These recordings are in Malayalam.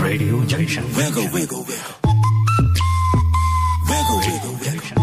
Radio Junction. Wiggle, wiggle, wiggle. Wiggle, wiggle, wiggle.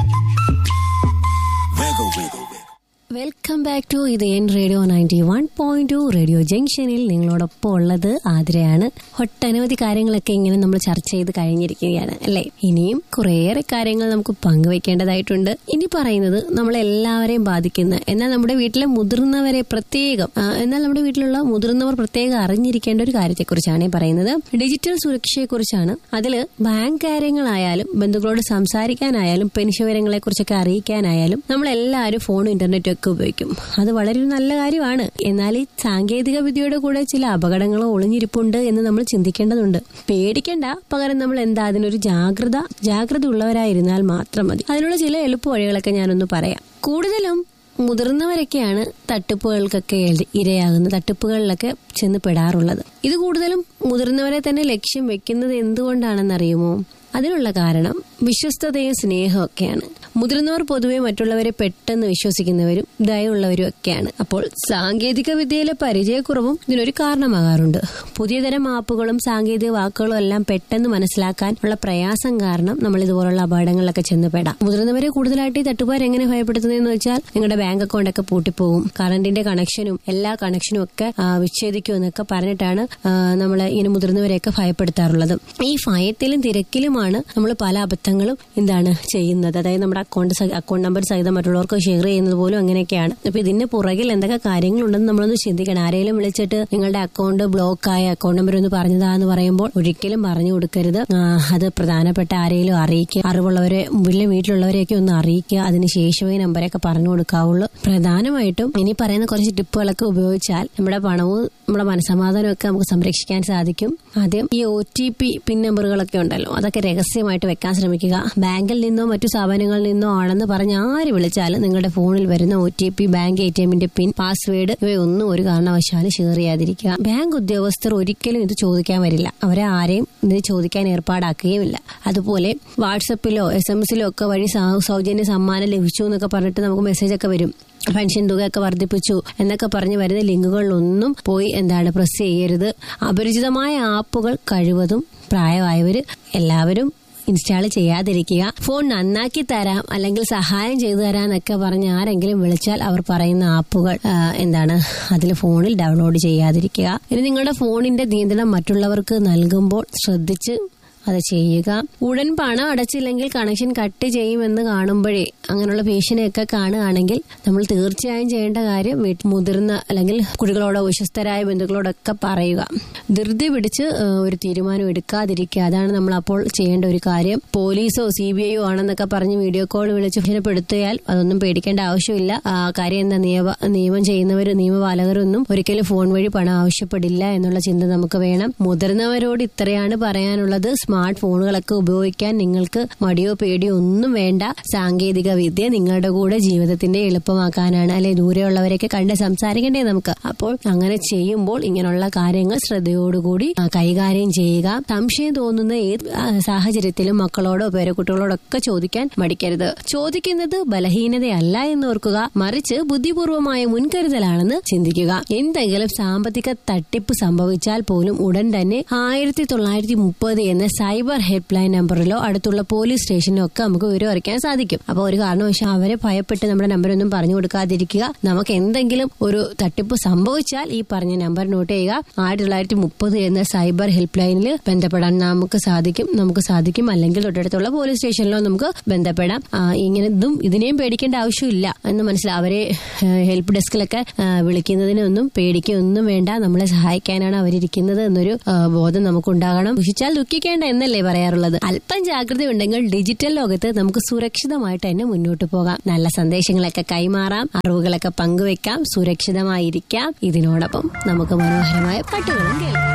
Wiggle, wiggle, wiggle. Welcome back to ഇത് എൻ radio ninety one point two radio ജംഗ്ഷനിൽ നിങ്ങളോടൊപ്പം ഉള്ളത് ആതിരയാണ് ഒട്ടനവധി കാര്യങ്ങളൊക്കെ ഇങ്ങനെ നമ്മൾ ചർച്ച ചെയ്ത് കഴിഞ്ഞിരിക്കുകയാണ് അല്ലെ ഇനിയും കുറേയേറെ കാര്യങ്ങൾ നമുക്ക് പങ്കുവെക്കേണ്ടതായിട്ടുണ്ട് ഇനി പറയുന്നത് നമ്മളെല്ലാവരെയും ബാധിക്കുന്ന എന്നാൽ നമ്മുടെ വീട്ടിലെ മുതിർന്നവരെ പ്രത്യേകം ആ, എന്നാൽ നമ്മുടെ വീട്ടിലുള്ള മുതിർന്നവർ പ്രത്യേകം അറിഞ്ഞിരിക്കേണ്ട ഒരു കാര്യത്തെക്കുറിച്ചാണ് ഈ പറയുന്നത് ഡിജിറ്റൽ സുരക്ഷയെക്കുറിച്ചാണ് അതിൽ ബാങ്ക് കാര്യങ്ങളായാലും ബന്ധുക്കളോട് സംസാരിക്കാനായാലും പെൻഷൻ വിവരങ്ങളെ കുറിച്ചൊക്കെ അറിയിക്കാനായാലും നമ്മളെല്ലാവരും ഫോണും ഇന്റർനെറ്റും ഒക്കെ ഉപയോഗിക്കും അത് വളരെ ഒരു നല്ല കാര്യമാണ് എന്നാൽ ഈ സാങ്കേതിക വിദ്യയുടെ കൂടെ ചില അപകടങ്ങളോ ഒളിഞ്ഞിരിപ്പുണ്ട് എന്ന് നമ്മൾ ചിന്തിക്കേണ്ടതുണ്ട് പേടിക്കേണ്ട പകരം നമ്മൾ എന്താ അതിനൊരു ജാഗ്രത ജാഗ്രത ഉള്ളവരായിരുന്നാൽ മാത്രം മതി അതിനുള്ള ചില എളുപ്പ വഴികളൊക്കെ ഞാനൊന്ന് പറയാം കൂടുതലും മുതിർന്നവരൊക്കെയാണ് തട്ടിപ്പുകൾക്കൊക്കെ എഴുതി- ഇരയാകുന്നത് തട്ടിപ്പുകളിലൊക്കെ ചെന്ന് പെടാറുള്ളത് ഇത് കൂടുതലും മുതിർന്നവരെ തന്നെ ലക്ഷ്യം വെക്കുന്നത് എന്തുകൊണ്ടാണെന്നറിയുമോ അതിനുള്ള കാരണം വിശ്വസ്തതയും സ്നേഹവും ഒക്കെയാണ് മുതിർന്നവർ പൊതുവെ മറ്റുള്ളവരെ പെട്ടെന്ന് വിശ്വസിക്കുന്നവരും ദയവുള്ളവരും ഒക്കെയാണ് അപ്പോൾ സാങ്കേതിക വിദ്യയിലെ പരിചയക്കുറവും ഇതിനൊരു കാരണമാകാറുണ്ട് പുതിയ തരം ആപ്പുകളും സാങ്കേതിക വാക്കുകളും എല്ലാം പെട്ടെന്ന് മനസ്സിലാക്കാൻ ഉള്ള പ്രയാസം കാരണം നമ്മൾ ഇതുപോലുള്ള അപകടങ്ങളിലൊക്കെ ചെന്നുപെടാം മുതിർന്നവരെ കൂടുതലായിട്ട് ഈ തട്ടുകാർ എങ്ങനെ ഭയപ്പെടുത്തുന്നതെന്ന് വെച്ചാൽ നിങ്ങളുടെ ബാങ്ക് അക്കൗണ്ട് ഒക്കെ പൂട്ടിപ്പോകും കറണ്ടിന്റെ കണക്ഷനും എല്ലാ കണക്ഷനും ഒക്കെ ആ, വിച്ഛേദിക്കും എന്നൊക്കെ പറഞ്ഞിട്ടാണ് നമ്മൾ ഇങ്ങനെ മുതിർന്നവരെയൊക്കെ ഭയപ്പെടുത്താറുള്ളത് ഈ ഭയത്തിലും തിരക്കിലുമാണ് നമ്മൾ പല അബദ്ധങ്ങളും എന്താണ് ചെയ്യുന്നത് അതായത് നമ്മുടെ അക്കൗണ്ട് സഹി- അക്കൗണ്ട് നമ്പർ സഹിതം മറ്റുള്ളവർക്ക് ഷെയർ ചെയ്യുന്നത് പോലും അങ്ങനെയൊക്കെയാണ് അപ്പൊ ഇതിന്റെ പുറകിൽ എന്തൊക്കെ കാര്യങ്ങളുണ്ടെന്ന് നമ്മളൊന്ന് ചിന്തിക്കണം ആരെങ്കിലും വിളിച്ചിട്ട് നിങ്ങളുടെ അക്കൗണ്ട് ബ്ലോക്ക് ആയ അക്കൗണ്ട് നമ്പർ ഒന്ന് പറഞ്ഞതാന്ന് പറയുമ്പോൾ ഒരിക്കലും പറഞ്ഞു കൊടുക്കരുത് ആ, അത് പ്രധാനപ്പെട്ട ആരെങ്കിലും അറിയിക്കുക അറിവുള്ളവരെ വലിയ വീട്ടിലുള്ളവരെയൊക്കെ ഒന്ന് അറിയിക്കുക അതിനുശേഷമേ നമ്പരൊക്കെ പറഞ്ഞു കൊടുക്കാവുള്ളൂ പ്രധാനമായിട്ടും ഇനി പറയുന്ന കുറച്ച് ടിപ്പുകളൊക്കെ ഉപയോഗിച്ചാൽ നമ്മുടെ പണവും നമ്മുടെ മനസമാധാനവും ഒക്കെ നമുക്ക് സംരക്ഷിക്കാൻ സാധിക്കും ആദ്യം ഈ ഒ ടി പി പിൻ നമ്പറുകളൊക്കെ ഉണ്ടല്ലോ അതൊക്കെ രഹസ്യമായിട്ട് വെക്കാൻ ശ്രമിക്കുക ബാങ്കിൽ നിന്നോ മറ്റു സ്ഥാപനങ്ങളിൽ നിന്നോ ആണെന്ന് പറഞ്ഞ് ആര് വിളിച്ചാലും നിങ്ങളുടെ ഫോണിൽ വരുന്ന O T P bank A T എമ്മിന്റെ പിൻ പാസ്വേഡ് ഇവയൊന്നും ഒരു കാരണവശാലും ഷെയർ ചെയ്യാതിരിക്കുക ബാങ്ക് ഉദ്യോഗസ്ഥർ ഒരിക്കലും ഇത് ചോദിക്കാൻ വരില്ല അവരെ ആരെയും ഇത് ചോദിക്കാൻ ഏർപ്പാടാക്കുകയുമില്ല അതുപോലെ വാട്സപ്പിലോ എസ് എം എസിലോ ഒക്കെ വഴി സൗ- സൗജന്യ സമ്മാനം ലഭിച്ചു എന്നൊക്കെ പറഞ്ഞിട്ട് നമുക്ക് മെസ്സേജ് ഒക്കെ വരും പെൻഷൻ തുകയൊക്കെ വർദ്ധിപ്പിച്ചു എന്നൊക്കെ പറഞ്ഞ് വരുന്ന ലിങ്കുകളിലൊന്നും പോയി എന്താണ് പ്രസ് ചെയ്യരുത് അപരിചിതമായ ആപ്പുകൾ കഴിവതും പ്രായമായവർ എല്ലാവരും ഇൻസ്റ്റാൾ ചെയ്യാതിരിക്കുക ഫോൺ നന്നാക്കി തരാം അല്ലെങ്കിൽ സഹായം ചെയ്തു തരാന്നൊക്കെ പറഞ്ഞ് ആരെങ്കിലും വിളിച്ചാൽ അവർ പറയുന്ന ആപ്പുകൾ ആ, എന്താണ് അതിൽ ഫോണിൽ ഡൗൺലോഡ് ചെയ്യാതിരിക്കുക ഇനി നിങ്ങളുടെ ഫോണിന്റെ നിയന്ത്രണം മറ്റുള്ളവർക്ക് നൽകുമ്പോൾ ശ്രദ്ധിച്ച് അത് ചെയ്യുക ഉടൻ പണം അടച്ചില്ലെങ്കിൽ കണക്ഷൻ കട്ട് ചെയ്യുമെന്ന് കാണുമ്പോഴേ അങ്ങനെയുള്ള ഭീഷണിയൊക്കെ കാണുകയാണെങ്കിൽ നമ്മൾ തീർച്ചയായും ചെയ്യേണ്ട കാര്യം വീട്ടിൽ മുതിർന്ന അല്ലെങ്കിൽ കുട്ടികളോടോ വിശ്വസ്തരായ ബന്ധുക്കളോടൊക്കെ പറയുക ധൃതി പിടിച്ച് ഏ, ഒരു തീരുമാനം എടുക്കാതിരിക്കുക അതാണ് നമ്മൾ അപ്പോൾ ചെയ്യേണ്ട ഒരു കാര്യം പോലീസോ സി ബി ഐയോ ആണെന്നൊക്കെ പറഞ്ഞ് വീഡിയോ കോൾ വിളിച്ച് ഭീഷണിപ്പെടുത്തിയാൽ അതൊന്നും പേടിക്കേണ്ട ആവശ്യമില്ല ആ, കാര്യം എന്താ നിയമ നിയമം ചെയ്യുന്നവർ നിയമപാലകരൊന്നും ഒരിക്കലും ഫോൺ വഴി പണം ആവശ്യപ്പെടില്ല എന്നുള്ള ചിന്ത നമുക്ക് വേണം മുതിർന്നവരോട് ഇത്രയാണ് പറയാനുള്ളത് സ്മാർട്ട് ഫോണുകളൊക്കെ ഉപയോഗിക്കാൻ നിങ്ങൾക്ക് മടിയോ പേടിയോ ഒന്നും വേണ്ട സാങ്കേതിക വിദ്യ നിങ്ങളുടെ കൂടെ ജീവിതത്തിന്റെ എളുപ്പമാക്കാനാണ് അല്ലെ ദൂരെയുള്ളവരെയൊക്കെ കണ്ട് സംസാരിക്കണ്ടേ നമുക്ക് അപ്പോൾ അങ്ങനെ ചെയ്യുമ്പോൾ ഇങ്ങനെയുള്ള കാര്യങ്ങൾ ശ്രദ്ധയോടുകൂടി ആ, കൈകാര്യം ചെയ്യുക സംശയം തോന്നുന്ന ഏത് ആ, സാഹചര്യത്തിലും മക്കളോടോ പേരക്കുട്ടികളോടൊക്കെ ചോദിക്കാൻ മടിക്കരുത് ചോദിക്കുന്നത് ബലഹീനതയല്ല എന്ന് ഓർക്കുക മറിച്ച് ബുദ്ധിപൂർവമായ മുൻകരുതലാണെന്ന് ചിന്തിക്കുക എന്തെങ്കിലും സാമ്പത്തിക തട്ടിപ്പ് സംഭവിച്ചാൽ പോലും ഉടൻ തന്നെ ആയിരത്തി തൊള്ളായിരത്തി മുപ്പത് എന്ന സൈബർ ഹെൽപ്പ് ലൈൻ നമ്പറിലോ അടുത്തുള്ള പോലീസ് സ്റ്റേഷനിലോ ഒക്കെ നമുക്ക് വിവരം അറിയിക്കാൻ സാധിക്കും അപ്പൊ ഒരു കാരണവശാൽ അവരെ ഭയപ്പെട്ട് നമ്മുടെ നമ്പറൊന്നും പറഞ്ഞു കൊടുക്കാതിരിക്കുക നമുക്ക് എന്തെങ്കിലും ഒരു തട്ടിപ്പ് സംഭവിച്ചാൽ ഈ പറഞ്ഞ നമ്പർ നോട്ട് ചെയ്യുക ആയിരത്തി തൊള്ളായിരത്തി മുപ്പത് എന്ന സൈബർ ഹെൽപ്പ് ലൈനിൽ ബന്ധപ്പെടാൻ നമുക്ക് സാധിക്കും നമുക്ക് സാധിക്കും അല്ലെങ്കിൽ തൊട്ടടുത്തുള്ള പോലീസ് സ്റ്റേഷനിലോ നമുക്ക് ബന്ധപ്പെടാം ആ, ഇങ്ങനെ ഇതും ഇതിനെയും പേടിക്കേണ്ട ആവശ്യമില്ല എന്ന് മനസ്സിലാവും അവരെ ഹെൽപ്പ് ഡെസ്കിലൊക്കെ ആ, വിളിക്കുന്നതിനൊന്നും പേടിക്കൊന്നും വേണ്ട നമ്മളെ സഹായിക്കാനാണ് അവരിയ്ക്കുന്നത് എന്നൊരു ആ, ബോധം നമുക്കുണ്ടാകണം ദുഷിച്ചാൽ ദുഃഖിക്കേണ്ട എന്നല്ലേ പറയാറുള്ളത് അല്പം ജാഗ്രത ഉണ്ടെങ്കിൽ ഡിജിറ്റൽ ലോകത്ത് നമുക്ക് സുരക്ഷിതമായിട്ട് തന്നെ മുന്നോട്ട് പോകാം നല്ല സന്ദേശങ്ങളൊക്കെ കൈമാറാം അറിവുകളൊക്കെ പങ്കുവെക്കാം സുരക്ഷിതമായിരിക്കാം ഇതിനോടൊപ്പം നമുക്ക് മനോഹരമായ പാട്ടുകളും കേൾക്കാം